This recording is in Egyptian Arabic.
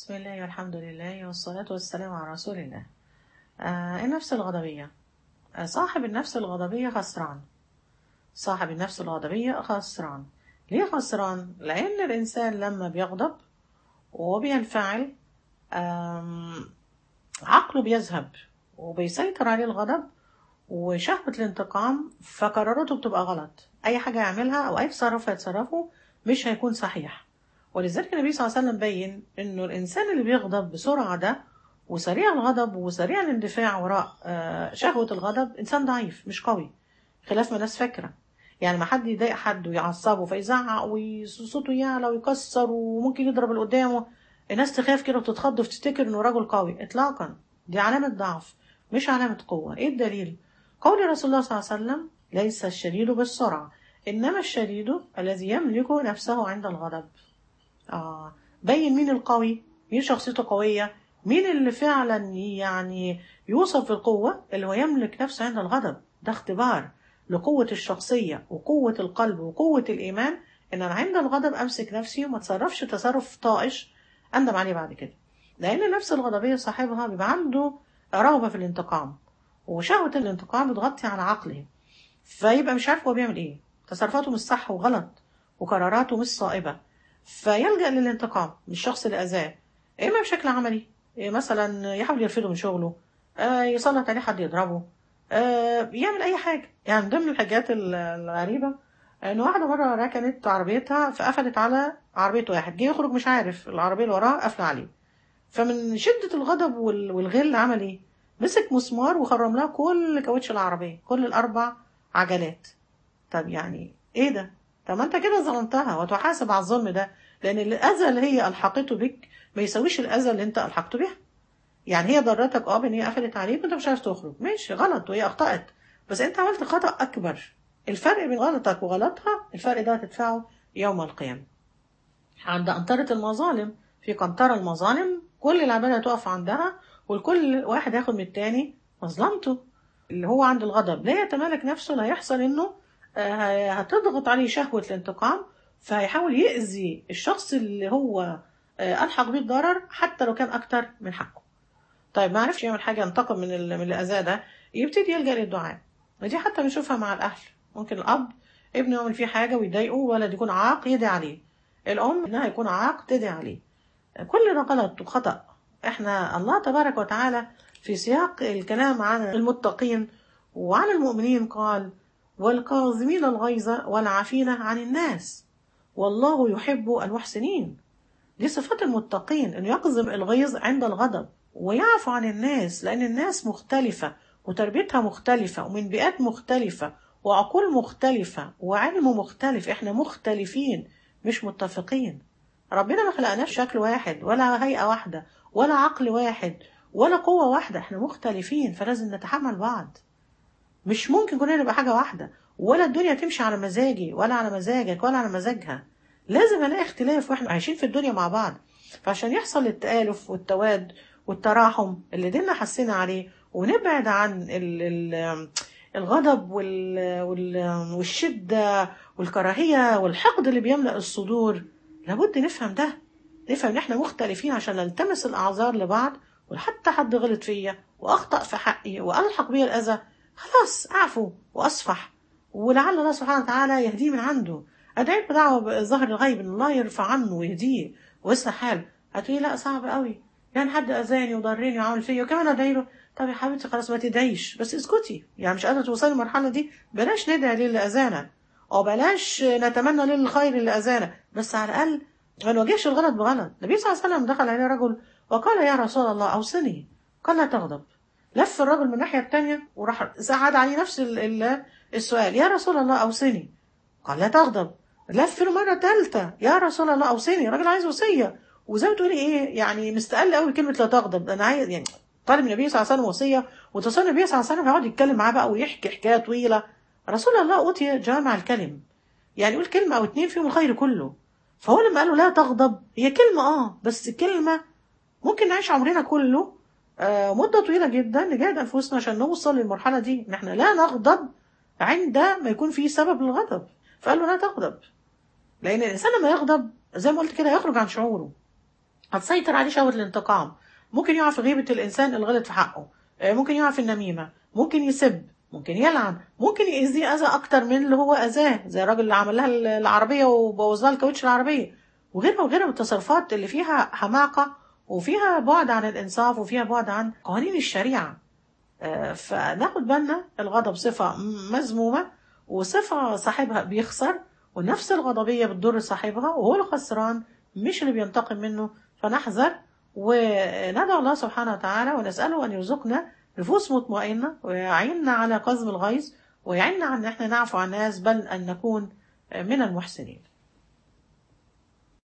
بسم الله والحمد لله والصلاة والسلام على رسول الله آه النفس الغضبية آه صاحب النفس الغضبية خسران صاحب النفس الغضبية خسران ليه خسران؟ لأن الإنسان لما بيغضب وبينفعل آم، عقله بيذهب وبيسيطر عليه الغضب وشهوة الانتقام فقراراته بتبقى غلط أي حاجة يعملها أو أي تصرف هيتصرفه مش هيكون صحيح ولذلك النبي صلى الله عليه وسلم بين إنه الإنسان اللي بيغضب بسرعة ده وسريع الغضب وسريع الاندفاع وراء آه، شهوة الغضب إنسان ضعيف مش قوي خلاف ما الناس فاكرة يعني ما حد يضايق حد ويعصبه فيزعق وصوته يعلى ويكسر وممكن يضرب اللي قدامه الناس تخاف كده وتتخض وتفتكر انه رجل قوي اطلاقا دي علامة ضعف مش علامة قوة ايه الدليل قول رسول الله صلى الله عليه وسلم ليس الشديد بالسرعة انما الشديد الذي يملك نفسه عند الغضب آه بين مين القوي مين شخصيته قوية مين اللي فعلا يعني يوصف بالقوة اللي هو يملك نفسه عند الغضب ده اختبار لقوة الشخصية وقوة القلب وقوة الإيمان إن أنا عند الغضب أمسك نفسي وما تصرفش تصرف طائش أندم عليه بعد كده لأن النفس الغضبية صاحبها بيبقى عنده رغبة في الانتقام وشهوة الانتقام بتغطي على عقله فيبقى مش عارف هو بيعمل إيه تصرفاته مش صح وغلط وقراراته مش صائبة فيلجأ للانتقام من الشخص اللي أذاه إما بشكل عملي إيه مثلا يحاول يرفضه من شغله آه يسلط عليه حد يضربه آه يعمل أي حاجة يعني من ضمن الحاجات ال- الغريبة إن واحدة مرة ركنت عربيتها فقفلت على عربية واحد جه يخرج مش عارف العربية اللي وراه قافلة عليه فمن شدة الغضب وال- والغل عمل إيه؟ مسك مسمار وخرم لها كل كاوتش العربية كل الأربع عجلات طب يعني إيه ده؟ طب ما أنت كده ظلمتها وتحاسب على الظلم ده لأن الأذى اللي هي ألحقته بك ما يساويش الأذى اللي أنت ألحقته بيها يعني هي ضرتك اه بان هي قفلت عليك وانت مش عارف تخرج ماشي غلط وهي اخطأت بس انت عملت خطأ اكبر الفرق بين غلطك وغلطها الفرق ده هتدفعه يوم القيامة عند قنطرة المظالم في قنطرة المظالم كل العبادة هتقف عندها والكل واحد هياخد من التاني مظلمته اللي هو عند الغضب لا يتمالك نفسه لا يحصل انه آه، هتضغط عليه شهوة الانتقام فهيحاول يأذي الشخص اللي هو آه، ألحق بيه الضرر حتى لو كان أكتر من حقه طيب ما عرفش يعمل حاجة ينتقم من ال- من الأذى ده يبتدي يلجأ للدعاء ودي حتى بنشوفها مع الأهل ممكن الأب ابنه يعمل فيه حاجة ويضايقه ولد يكون عاق يدعي عليه الأم إنها يكون عاق تدعي عليه كل ده غلط وخطأ احنا الله تبارك وتعالى في سياق الكلام عن المتقين وعن المؤمنين قال والكاظمين الغيظ والعافين عن الناس والله يحب المحسنين دي صفات المتقين انه يقظم الغيظ عند الغضب ويعفو عن الناس لان الناس مختلفة وتربيتها مختلفة ومن بيئات مختلفة وعقول مختلفة وعلم مختلف احنا مختلفين مش متفقين ربنا ما خلقناش شكل واحد ولا هيئة واحدة ولا عقل واحد ولا قوة واحدة احنا مختلفين فلازم نتحمل بعض مش ممكن كلنا نبقى حاجة واحدة ولا الدنيا تمشي على مزاجي ولا على مزاجك ولا على مزاجها لازم الاقي اختلاف واحنا عايشين في الدنيا مع بعض فعشان يحصل التآلف والتواد والتراحم اللي ديننا حسينا عليه ونبعد عن ال ال الغضب وال وال والشدة والكراهية والحقد اللي بيملأ الصدور لابد نفهم ده نفهم ان احنا مختلفين عشان نلتمس الاعذار لبعض وحتى حد غلط فيا واخطأ في حقي والحق بي الاذى خلاص اعفو واصفح ولعل الله سبحانه وتعالى يهديه من عنده ادعي له دعوه بظهر الغيب ان الله يرفع عنه ويهديه ويصلح حاله هتقولي لا صعب قوي يعني حد اذاني وضرني وعمل فيا وكمان ادعي له طب يا حبيبتي خلاص ما تدعيش بس اسكتي يعني مش قادره توصلي للمرحله دي بلاش ندعي للي اذانا او بلاش نتمنى له الخير اللي اذانا بس على الاقل ما نواجهش الغلط بغلط النبي صلى الله عليه وسلم دخل عليه رجل وقال يا رسول الله اوصني قال لا تغضب لف الرجل من الناحيه الثانيه وراح سعد عليه نفس ال- ال- السؤال يا رسول الله اوصني قال لا تغضب لف له مره ثالثه يا رسول الله اوصني الراجل عايز وصيه وزي ما تقولي ايه يعني مستقل قوي بكلمه لا تغضب انا عايز يعني طالب من النبي صلى الله عليه وسلم وصيه وتصل النبي صلى الله عليه وسلم يقعد يتكلم معاه بقى ويحكي حكايه طويله رسول الله اوتي جامع الكلم يعني يقول كلمه او اتنين فيهم الخير كله فهو لما قال له لا تغضب هي كلمه اه بس كلمه ممكن نعيش عمرنا كله آه مده طويله جدا نجاهد انفسنا عشان نوصل للمرحله دي ان احنا لا نغضب عند ما يكون فيه سبب للغضب فقال له لا تغضب لان الانسان لما يغضب زي ما قلت كده يخرج عن شعوره هتسيطر عليه شهوة الانتقام ممكن يقع في غيبة الإنسان اللي غلط في حقه آه، ممكن يقع في النميمة ممكن يسب ممكن يلعن ممكن يأذيه أذى أكتر من اللي هو أذاه زي الراجل اللي عمل لها العربية وبوظ لها الكاوتش العربية وغيرها وغيرها من التصرفات اللي فيها حماقة وفيها بعد عن الإنصاف وفيها بعد عن قوانين الشريعة آه، فناخد بالنا الغضب صفة مذمومة وصفة صاحبها بيخسر ونفس الغضبية بتضر صاحبها وهو الخسران مش اللي بينتقم منه فنحذر وندعو الله سبحانه وتعالى ونسأله أن يرزقنا نفوس مطمئنة ويعيننا على قزم الغيظ ويعيننا على أن احنا نعفو عن الناس بل أن نكون من المحسنين